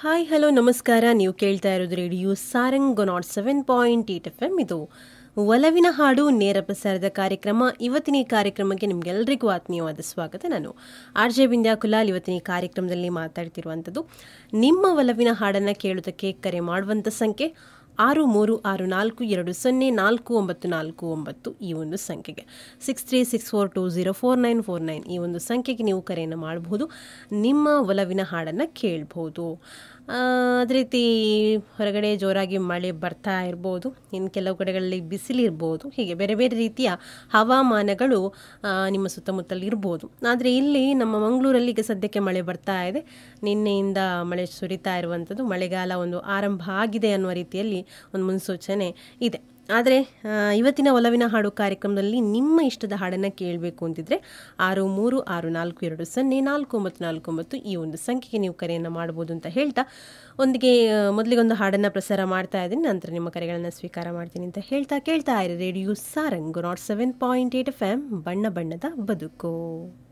hi hello ನಮಸ್ಕಾರ ನೀವು ಕೇಳ್ತಾ ಇರೋದು radio Sarang nought seven point eight F M ಇದು ಒಲವಿನ ಹಾಡು ನೇರ ಪ್ರಸಾರದ ಕಾರ್ಯಕ್ರಮ ಇವತ್ತಿನ ಈ ಕಾರ್ಯಕ್ರಮಕ್ಕೆ ನಿಮಗೆಲ್ಲರಿಗೂ ಆತ್ಮೀಯವಾದ ಸ್ವಾಗತ ನಾನು ಆರ್ ಜೆ ಬಿಂದ್ಯಾ ಕುಲಾಲ್ ಇವತ್ತಿನ ಈ ಕಾರ್ಯಕ್ರಮದಲ್ಲಿ ಮಾತಾಡ್ತಿರುವಂಥದ್ದು ನಿಮ್ಮ ಒಲವಿನ ಹಾಡನ್ನು ಕೇಳೋದಕ್ಕೆ ಕರೆ ಮಾಡುವಂಥ ಸಂಖ್ಯೆ ಆರು ಮೂರು ಆರು ನಾಲ್ಕು ಎರಡು ಸೊನ್ನೆ ನಾಲ್ಕು ಒಂಬತ್ತು ನಾಲ್ಕು ಒಂಬತ್ತು ಈ ಒಂದು ಸಂಖ್ಯೆಗೆ six three six four two zero four nine four nine ಈ ಒಂದು ಸಂಖ್ಯೆಗೆ ನೀವು ಕರೆಯನ್ನು ಮಾಡಬಹುದು ನಿಮ್ಮ ಒಲವಿನ ಹಾಡನ್ನು ಕೇಳ್ಬೋದು ಆ, ಅದೇ ರೀತಿ ಹೊರಗಡೆ ಜೋರಾಗಿ ಮಳೆ ಬರ್ತಾ ಇರ್ಬೋದು ಇನ್ನು ಕೆಲವು ಕಡೆಗಳಲ್ಲಿ ಬಿಸಿಲಿರ್ಬೋದು ಹೀಗೆ ಬೇರೆ ಬೇರೆ ರೀತಿಯ ಹವಾಮಾನಗಳು ಆ, ನಿಮ್ಮ ಸುತ್ತಮುತ್ತಲು ಇರ್ಬೋದು ಆದರೆ ಇಲ್ಲಿ ನಮ್ಮ ಮಂಗಳೂರಲ್ಲಿ ಈಗ ಸದ್ಯಕ್ಕೆ ಮಳೆ ಬರ್ತಾ ಇದೆ ನಿನ್ನೆಯಿಂದ ಮಳೆ ಸುರಿತಾ ಇರುವಂಥದ್ದು ಮಳೆಗಾಲ ಒಂದು ಆರಂಭ ಆಗಿದೆ ಅನ್ನುವ ರೀತಿಯಲ್ಲಿ ಒಂದು ಮುನ್ಸೂಚನೆ ಇದೆ ಆದರೆ ಆ, ಇವತ್ತಿನ ಒಲವಿನ ಹಾಡು ಕಾರ್ಯಕ್ರಮದಲ್ಲಿ ನಿಮ್ಮ ಇಷ್ಟದ ಹಾಡನ್ನು ಕೇಳಬೇಕು ಅಂತಿದ್ರೆ ಆರು ಮೂರು ಆರು ನಾಲ್ಕು ಎರಡು ಸೊನ್ನೆ ನಾಲ್ಕು ಒಂಬತ್ತು ನಾಲ್ಕು ಒಂಬತ್ತು ಈ ಒಂದು ಸಂಖ್ಯೆಗೆ ನೀವು ಕರೆಯನ್ನು ಮಾಡ್ಬೋದು ಅಂತ ಹೇಳ್ತಾ ಒಂದಿಗೆ ಆ, ಮೊದಲಿಗೊಂದು ಹಾಡನ್ನು ಪ್ರಸಾರ ಮಾಡ್ತಾ ಇದ್ದೀನಿ ನಂತರ ನಿಮ್ಮ ಕರೆಗಳನ್ನು ಸ್ವೀಕಾರ ಮಾಡ್ತೀನಿ ಅಂತ ಹೇಳ್ತಾ ಕೇಳ್ತಾ ಇರಿ radio Sarang nought seven point eight F M ಬಣ್ಣ ಬಣ್ಣದ ಬದುಕು